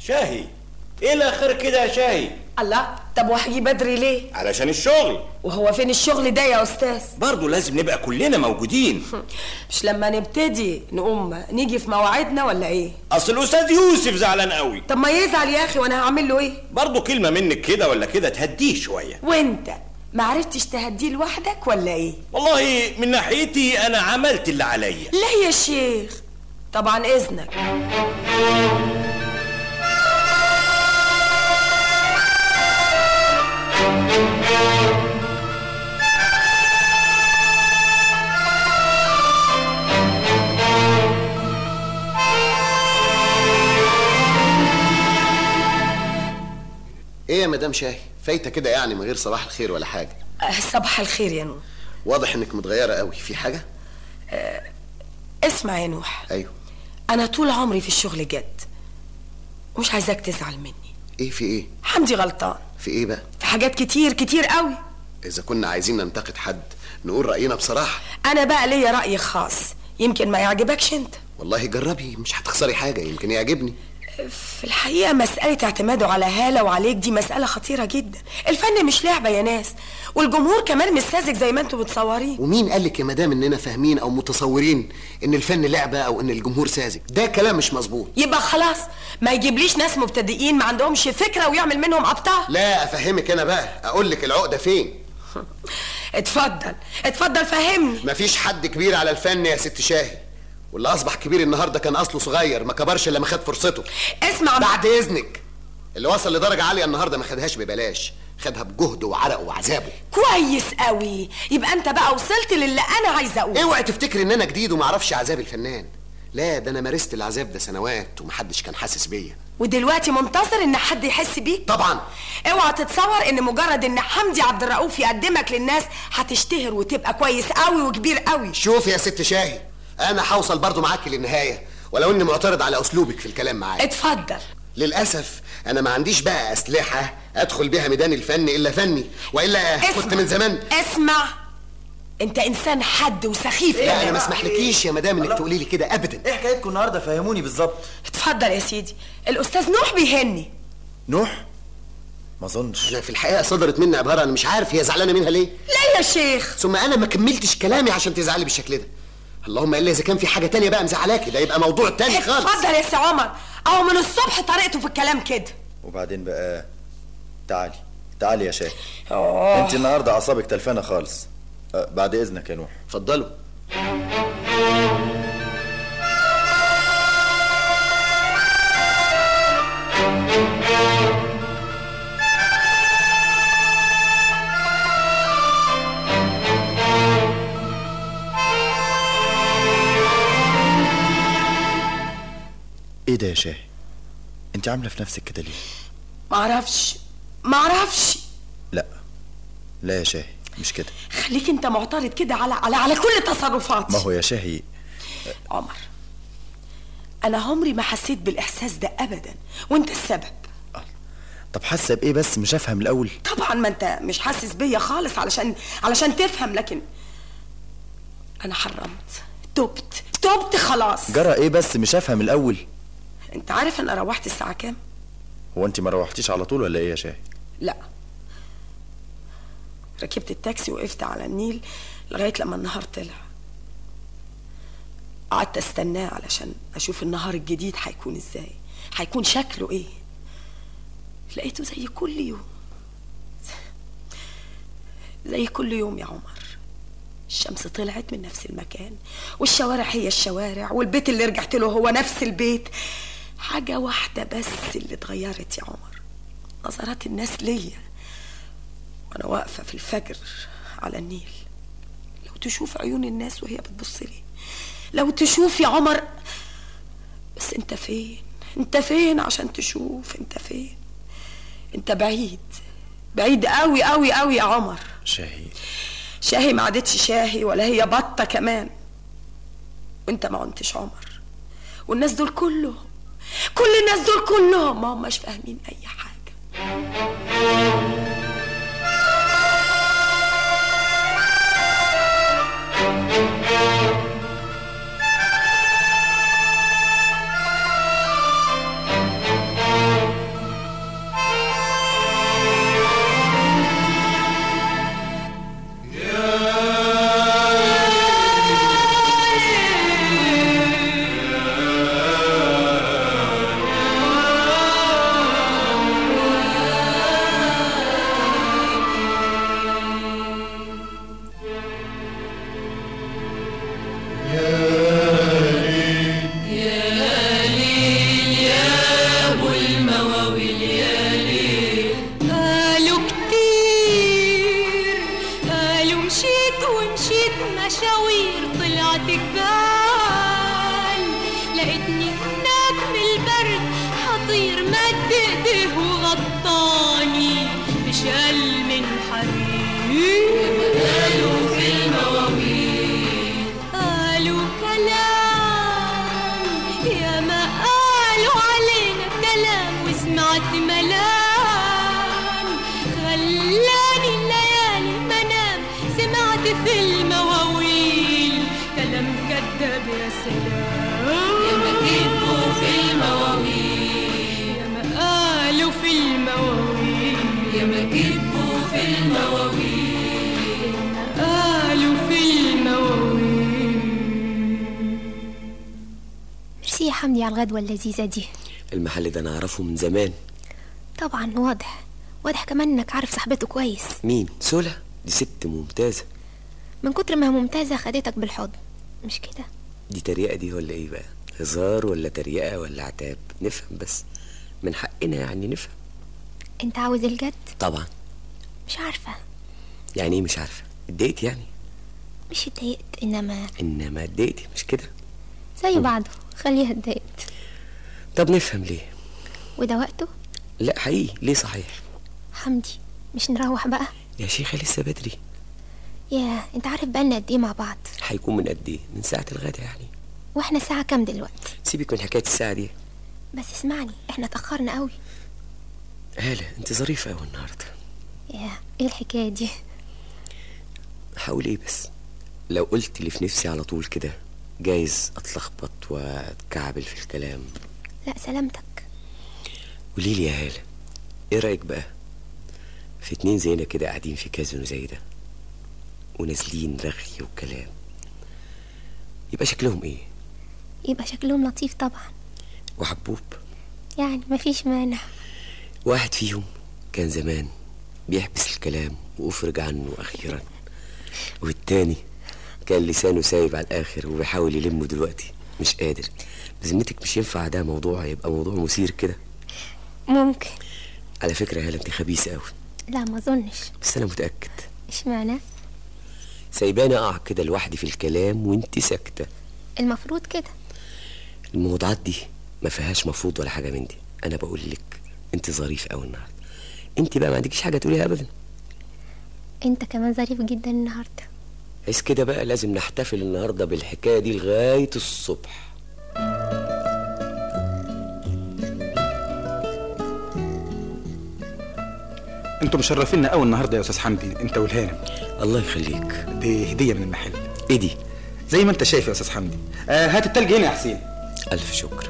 شاهي ايه الاخر كده يا شاهي الله طب وهجي بدري ليه علشان الشغل وهو فين الشغل ده يا استاذ برضه لازم نبقى كلنا موجودين مش لما نبتدي نقوم نيجي في مواعيدنا ولا ايه اصل الاستاذ يوسف زعلان قوي طب ما يزعل يا اخي وانا هعمل له ايه برضه كلمه منك كده ولا كده تهديه شويه وانت ما عرفتش تهديه لوحدك ولا ايه والله من ناحيتي انا عملت اللي عليا لا يا شيخ طبعا اذنك ايه يا مدام شاهي فايته كده يعني من غير صباح الخير ولا حاجه أه، صباح الخير يا نور واضح انك متغيره قوي في حاجه اسمع يا نوح ايوه انا طول عمري في الشغل جد ومش عايزاك تزعل مني ايه في ايه حمدي غلطان في ايه بقى في حاجات كتير كتير قوي اذا كنا عايزين ننتقد حد نقول راينا بصراحه انا بقى ليا راي خاص يمكن ما يعجبكش انت والله جربي مش هتخسري حاجه يمكن يعجبني في الحقيقة مسألة اعتماده على هالة وعليك دي مسألة خطيرة جدا الفن مش لعبة يا ناس والجمهور كمان مش ساذج زي ما انتوا متصورين ومين قال لك يا مدام اننا فاهمين او متصورين ان الفن لعبه او ان الجمهور ساذج ده كلام مش مظبوط يبقى خلاص ما يجيبليش ناس مبتدئين ما عندهمش فكرة ويعمل منهم أبطال لا افهمك انا بقى اقول لك العقده فين اتفضل اتفضل فهمني مفيش حد كبير على الفن يا ست شاهي واللي اصبح كبير النهارده كان اصله صغير ما كبرش الا ما خد فرصته اسمع بعد اذنك اللي وصل لدرجه عاليه النهارده ما خدهاش ببلاش خدها بجهده وعرقه وعذابه كويس قوي يبقى انت بقى وصلت للي انا عايزه اقوله اوعي تفتكري ان انا جديد وما اعرفش عذاب الفنان لا ده انا مارست العذاب ده سنوات ومحدش كان حاسس بيا ودلوقتي منتظر ان حد يحس بيك طبعا اوعى تتصور ان مجرد ان حمدي عبد الرؤوف يقدمك للناس هتشتهر وتبقى كويس قوي وكبير قوي شوف يا ست شاهي انا هوصل برضو معاكي للنهايه ولو اني معترض على اسلوبك في الكلام معايا اتفضل للاسف انا ما عنديش بقى اسلحه ادخل بيها ميدان الفن الا فني والا اسمع كنت من زمان اسمع انت انسان حد وسخيف لا انا كمان. ما اسمحلكيش يا مدام انك تقولي لي كده ابدا ايه حكايتكم النهارده فهموني بالظبط اتفضل يا سيدي الاستاذ نوح بيهني نوح ما اظنش انا في الحقيقه صدرت مني عباره انا مش عارف هي زعلانه منها ليه لا يا شيخ ثم انا ما كملتش كلامي عشان تزعلي بالشكل ده اللهم الا اذا كان في حاجه تانية بقى مزعلاكي ده يبقى موضوع تاني خالص اتفضل يا سي عمر اهو من الصبح طريقته في الكلام كده وبعدين بقى تعالي تعالي يا شاهي اه انت النهارده اعصابك تلفانه خالص أه بعد اذنك يا نوح اتفضلوا ايه ده يا شاهي انت عامله في نفسك كده ليه معرفش معرفش لا لا يا شاهي مش كده خليك انت معترض كده على على على كل تصرفاتي ما هو يا شاهي عمر انا عمري ما حسيت بالاحساس ده ابدا وانت السبب طب حاسه بايه بس مش افهم الاول طبعا ما انت مش حاسس بيا خالص علشان علشان تفهم لكن انا حرمت تبت تبت خلاص جرى ايه بس مش افهم الاول انت عارف انا روحت الساعه كام هو انت ما روحتيش على طول ولا ايه يا شاهي لا ركبت التاكسي وقفت على النيل لغايه لما النهار طلع قعدت استناه علشان اشوف النهار الجديد هيكون ازاي هيكون شكله ايه لقيته زي كل يوم زي كل يوم يا عمر الشمس طلعت من نفس المكان والشوارع هي الشوارع والبيت اللي رجعت له هو نفس البيت حاجة واحدة بس اللي اتغيرت يا عمر نظرات الناس ليا وانا واقفة في الفجر على النيل لو تشوف عيون الناس وهي بتبص لي لو تشوف يا عمر بس انت فين انت فين عشان تشوف انت فين انت بعيد بعيد قوي قوي قوي يا عمر شاهي شاهي ما عادتش شاهي ولا هي بطة كمان وانت ما كنتش عمر والناس دول كلهم كل الناس دول كلهم ما هماش فاهمين اي حاجة والمواويل يا ليل قالوا كتير قالوا مشيت ومشيت مشاوير طلعت جبال لقيتني هناك بالبرد حطير مد ايديه وغطاني بشال من حرير قالوا في المواويل قالوا كلام يا ما قالوا علينا كلام وسمعت ملام خلاني الليالي منام سمعت في المواويل كلام كذاب يا سلام يا ما كتبوا في المواويل يا ما قالوا في المواويل يا ما كتبوا في المواويل قالوا في المواويل ميرسي يا حمدي على الغدوة اللذيذة دي المحل ده انا اعرفه من زمان طبعا واضح واضح كمان انك عارف صاحبته كويس مين سولا دي ست ممتازة من كتر ما هي ممتازة خدتك بالحضن مش كده دي تريقة دي ولا ايه بقى هزار ولا تريقة ولا عتاب نفهم بس من حقنا يعني نفهم انت عاوز الجد طبعا مش عارفة يعني ايه مش عارفة اتضايقت يعني مش اتضايقت انما انما اتضايقتي مش كده زي بعضه خليها اتضايقت طب نفهم ليه وده وقته لا حقيقي ليه صحيح حمدي مش نروح بقى يا شيخة لسه بدري يا انت عارف بقالنا قد ايه مع بعض هيكون من قد ايه من ساعة الغدا يعني واحنا الساعة كام دلوقتي سيبك من حكاية الساعة دي بس اسمعني احنا اتأخرنا قوي هالة انت ظريفة اوي النهاردة يا ايه الحكاية دي هقول ايه بس لو قلت اللي في نفسي على طول كده جايز اتلخبط واتكعبل في الكلام لا سلامتك قولي لي يا هالة ايه رأيك بقى في اتنين زينا كده قاعدين في كازينو زي ده ونازلين رغي وكلام يبقى شكلهم ايه يبقى شكلهم لطيف طبعا وحبوب يعني مفيش مانع واحد فيهم كان زمان بيحبس الكلام وأفرج عنه أخيرا والتاني كان لسانه سايب على الآخر وبيحاول يلمه دلوقتي مش قادر بذمتك مش ينفع ده موضوع يبقى موضوع مثير كده ممكن على فكرة يا هلا انت خبيثة أوي لا ما اظنش بس أنا متأكد اشمعنى سايباني أقع كده لوحدي في الكلام وانت ساكتة المفروض كده الموضوعات دي ما فيهاش مفروض ولا حاجة من دي أنا بقول لك انت ظريف أوي النهاردة انت بقى ما عندكيش حاجة تقوليها أبدا انت كمان ظريف جدا النهارده عايز كده بقى لازم نحتفل النهاردة بالحكاية دي لغاية الصبح انتوا مشرفينا قوي النهارده يا استاذ حمدي انت والهانم الله يخليك دي هديه من المحل ايه دي زي ما انت شايف يا استاذ حمدي آه هات التلج هنا يا حسين ألف شكر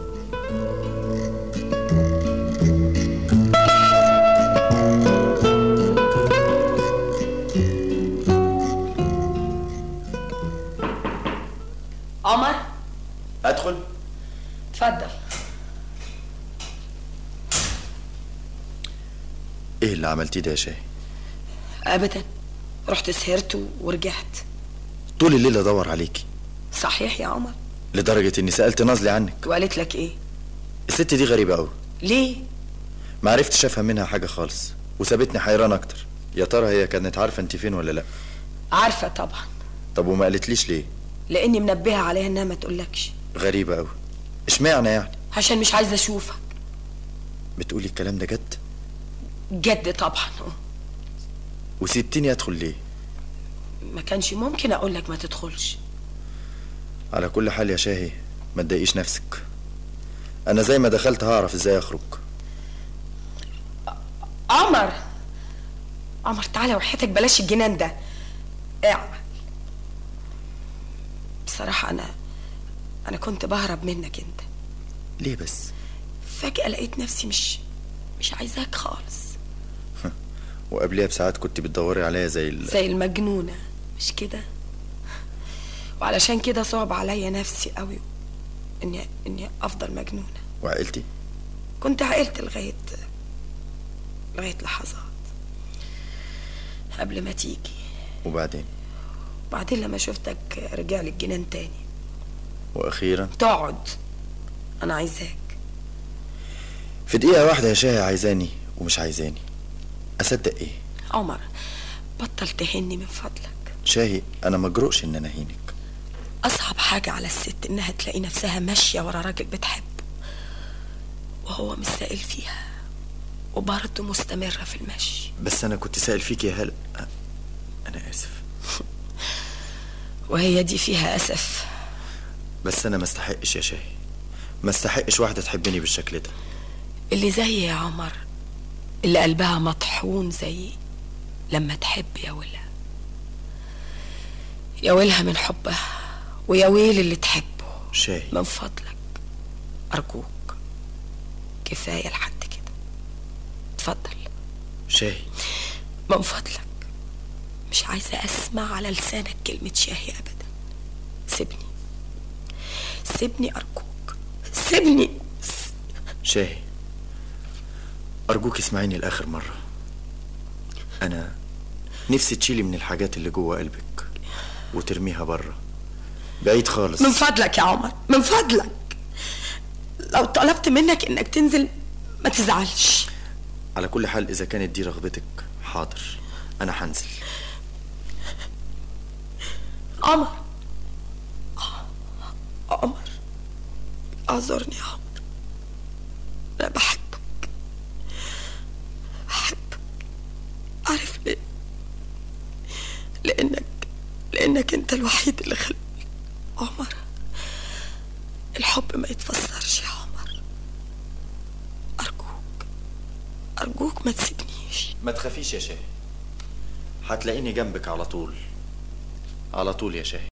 عمر ادخل اتفضل ايه اللي عملتيه ده يا شاهي ابدا رحت سهرت ورجعت طول الليل ادور عليكي صحيح يا عمر لدرجه اني سالت نازلي عنك وقالت لك ايه الست دي غريبه قوي ليه ما عرفتش افهم منها حاجه خالص وسابتني حيران اكتر يا ترى هي كانت عارفه انت فين ولا لا عارفه طبعا طب وما قالتليش ليه لاني منبهه عليها انها ما تقولكش غريبه قوي اشمعنى يعني عشان مش عايزه اشوفك بتقولي الكلام ده جد جد طبعا وسبتني ادخل ليه ما كانش ممكن اقول لك ما تدخلش على كل حال يا شاهي ما تضايقيش نفسك انا زي ما دخلت هعرف ازاي اخرج عمر عمر تعالى وحياتك بلاش الجنان ده اعمل بصراحة أنا أنا كنت بهرب منك أنت ليه بس فجأة لقيت نفسي مش مش عايزاك خالص وقبليها بساعات كنت بتدوري عليا زي ال... زي المجنونة مش كده وعلشان كده صعب عليا نفسي قوي إني إني أفضل مجنونة وعقلتي كنت عقلت لغاية لغاية لحظات قبل ما تيجي وبعدين بعدين لما شفتك رجع لي الجنان تاني واخيرا تقعد أنا عايزاك في دقيقة واحدة يا شاهي عايزاني ومش عايزاني أصدق إيه عمر بطل تهني من فضلك شاهي أنا مجرؤش إن أنا أهينك أصعب حاجة على الست إنها تلاقي نفسها ماشية ورا راجل بتحبه وهو مش سائل فيها وبرضه مستمرة في المشي بس أنا كنت سائل فيك يا هلا أنا آسف وهي دي فيها أسف بس أنا ما استحقش يا شاهي ما استحقش واحدة تحبني بالشكل ده اللي زي يا عمر اللي قلبها مطحون زيي لما تحب يا ويلها يا ويلها من حبها ويا ويل اللي تحبه شاهي من فضلك أرجوك كفاية لحد كده اتفضل شاهي من فضلك مش عايزة أسمع على لسانك كلمة شاهي أبدا سيبني سيبني أرجوك سيبني شاهي أرجوك اسمعيني لآخر مرة أنا نفسي تشيلي من الحاجات اللي جوه قلبك وترميها بره بعيد خالص من فضلك يا عمر من فضلك لو طلبت منك انك تنزل ما تزعلش على كل حال إذا كانت دي رغبتك حاضر أنا هنزل عمر عمر اعذرني يا عمر انا بحبك بحبك عارف ليه لانك لانك انت الوحيد اللي خلق عمر الحب ما يتفسرش يا عمر ارجوك ارجوك ما تسيبنيش ما تخافيش يا شاهي هتلاقيني جنبك على طول على طول يا شاهي